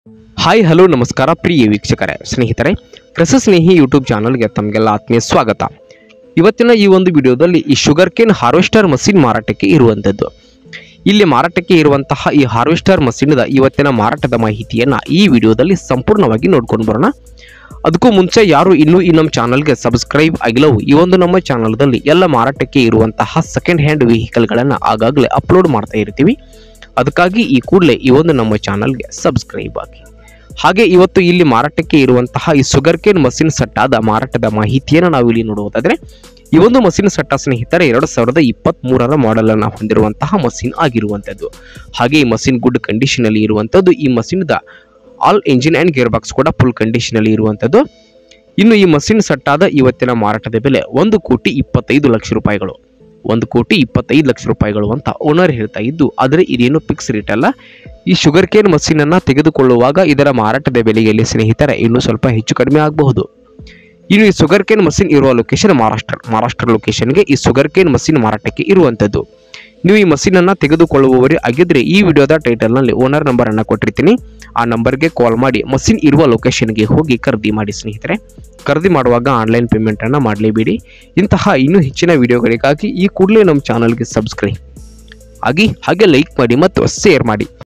hi hello ನಮಸ್ಕಾರ ಪ್ರಿಯ ವೀಕ್ಷಕರೇ ಸ್ನೇಹಿತರೆ ಕೃಷಿ ಸ್ನೇಹಿ ಯೂಟ್ಯೂಬ್ ಚಾನಲ್ಗೆ ತಮಗೆಲ್ಲ ಆತ್ಮೀಯ ಸ್ವಾಗತ ಇವತ್ತಿನ ಈ ಒಂದು ವಿಡಿಯೋದಲ್ಲಿ ಈ ಶುಗರ್ ಕೇನ್ ಹಾರ್ವೆಸ್ಟರ್ ಮಷಿನ್ ಮಾರಾಟಕ್ಕೆ ಇರುವಂಥದ್ದು ಇಲ್ಲಿ ಮಾರಾಟಕ್ಕೆ ಇರುವಂತಹ ಈ ಹಾರ್ವೆಸ್ಟರ್ ಮಷಿನ್ದ ಇವತ್ತಿನ ಮಾರಾಟದ ಮಾಹಿತಿಯನ್ನು ಈ ವಿಡಿಯೋದಲ್ಲಿ ಸಂಪೂರ್ಣವಾಗಿ ನೋಡ್ಕೊಂಡು ಬರೋಣ ಅದಕ್ಕೂ ಮುಂಚೆ ಯಾರು ಇನ್ನೂ ಈ ನಮ್ಮ ಚಾನಲ್ಗೆ ಸಬ್ಸ್ಕ್ರೈಬ್ ಆಗಿಲ್ಲವೋ ಈ ಒಂದು ನಮ್ಮ ಚಾನಲ್ದಲ್ಲಿ ಎಲ್ಲ ಮಾರಾಟಕ್ಕೆ ಇರುವಂತಹ ಸೆಕೆಂಡ್ ಹ್ಯಾಂಡ್ ವೆಹಿಕಲ್ಗಳನ್ನು ಆಗಾಗಲೇ ಅಪ್ಲೋಡ್ ಮಾಡ್ತಾ ಇರ್ತೀವಿ ಅದಕ್ಕಾಗಿ ಈ ಕೂಡಲೇ ಈ ಒಂದು ನಮ್ಮ ಚಾನಲ್ಗೆ ಸಬ್ಸ್ಕ್ರೈಬ್ ಆಗಿ ಹಾಗೆ ಇವತ್ತು ಇಲ್ಲಿ ಮಾರಾಟಕ್ಕೆ ಇರುವಂತಹ ಈ ಶುಗರ್ ಕೇನ್ ಮಷಿನ್ ಸೆಟ್ಟಾದ ಮಾರಾಟದ ಮಾಹಿತಿಯನ್ನು ನಾವು ಇಲ್ಲಿ ನೋಡುವುದಾದ್ರೆ ಈ ಒಂದು ಮಷಿನ್ ಸೆಟ್ಟ ಸ್ನೇಹಿತರೆ ಎರಡು ಸಾವಿರದ ಇಪ್ಪತ್ತ್ ಮೂರರ ಮಾಡೆಲ್ ಅನ್ನು ಹೊಂದಿರುವಂತಹ ಮಷಿನ್ ಆಗಿರುವಂಥದ್ದು ಹಾಗೆ ಈ ಮಷಿನ್ ಗುಡ್ ಕಂಡೀಷನ್ ಅಲ್ಲಿ ಇರುವಂಥದ್ದು ಈ ಮಷಿನ್ದ all engine and gearbox ಕೂಡ ಫುಲ್ ಕಂಡೀಷನ್ ಅಲ್ಲಿ ಇರುವಂಥದ್ದು ಇನ್ನು ಈ ಮಷಿನ್ ಸೆಟ್ಟಾದ ಇವತ್ತಿನ ಮಾರಾಟದ ಬೆಲೆ ಒಂದು ಕೋಟಿ ಇಪ್ಪತ್ತೈದು ಲಕ್ಷ ರೂಪಾಯಿಗಳು ಒಂದು ಕೋಟಿ ಇಪ್ಪತ್ತೈದು ಲಕ್ಷ ರೂಪಾಯಿಗಳು ಅಂತ ಓನರ್ ಹೇಳ್ತಾ ಇದ್ದು ಆದರೆ ಇದೇನು ಫಿಕ್ಸ್ ರೇಟ್ ಅಲ್ಲ ಈ ಶುಗರ್ ಕೇನ್ ಮಷೀನ್ ಅನ್ನ ತೆಗೆದುಕೊಳ್ಳುವಾಗ ಇದರ ಮಾರಾಟದ ಬೆಲೆಯಲ್ಲಿ ಸ್ನೇಹಿತರೆ ಇನ್ನೂ ಸ್ವಲ್ಪ ಹೆಚ್ಚು ಕಡಿಮೆ ಆಗಬಹುದು ಇನ್ನು ಈ ಶುಗರ್ ಕೇನ್ ಮಷೀನ್ ಇರುವ ಲೊಕೇಶನ್ ಮಹಾರಾಷ್ಟ್ರ ಮಹಾರಾಷ್ಟ್ರ ಲೊಕೇಶನ್ಗೆ ಈ ಶುಗರ್ ಕೇನ್ ಮಷೀನ್ ಮಾರಾಟಕ್ಕೆ ಇರುವಂಥದ್ದು ನೀವು ಈ ಮಷೀನ್ ಅನ್ನ ತೆಗೆದುಕೊಳ್ಳುವವರು ಆಗಿದ್ರೆ ಈ ವಿಡಿಯೋದ ಟೈಟಲ್ ನಲ್ಲಿ ಓನರ್ ನಂಬರ್ ಅನ್ನ ಕೊಟ್ಟಿರ್ತೀನಿ ಆ ನಂಬರ್ಗೆ ಕಾಲ್ ಮಾಡಿ ಮಷೀನ್ ಇರುವ ಲೊಕೇಶನ್ಗೆ ಹೋಗಿ ಖರೀದಿ ಮಾಡಿ ಸ್ನೇಹಿತರೆ ಖರೀದಿ ಮಾಡುವಾಗ ಆನ್ಲೈನ್ ಪೇಮೆಂಟ್ ಅನ್ನ ಮಾಡಲೇಬೇಡಿ ಇಂತಹ ಇನ್ನೂ ಹೆಚ್ಚಿನ ವಿಡಿಯೋಗಳಿಗಾಗಿ ಈ ಕೂಡಲೇ ನಮ್ಮ ಚಾನಲ್ಗೆ ಸಬ್ಸ್ಕ್ರೈಬ್ ಆಗಿ ಹಾಗೆ ಲೈಕ್ ಮಾಡಿ ಮತ್ತು ಶೇರ್ ಮಾಡಿ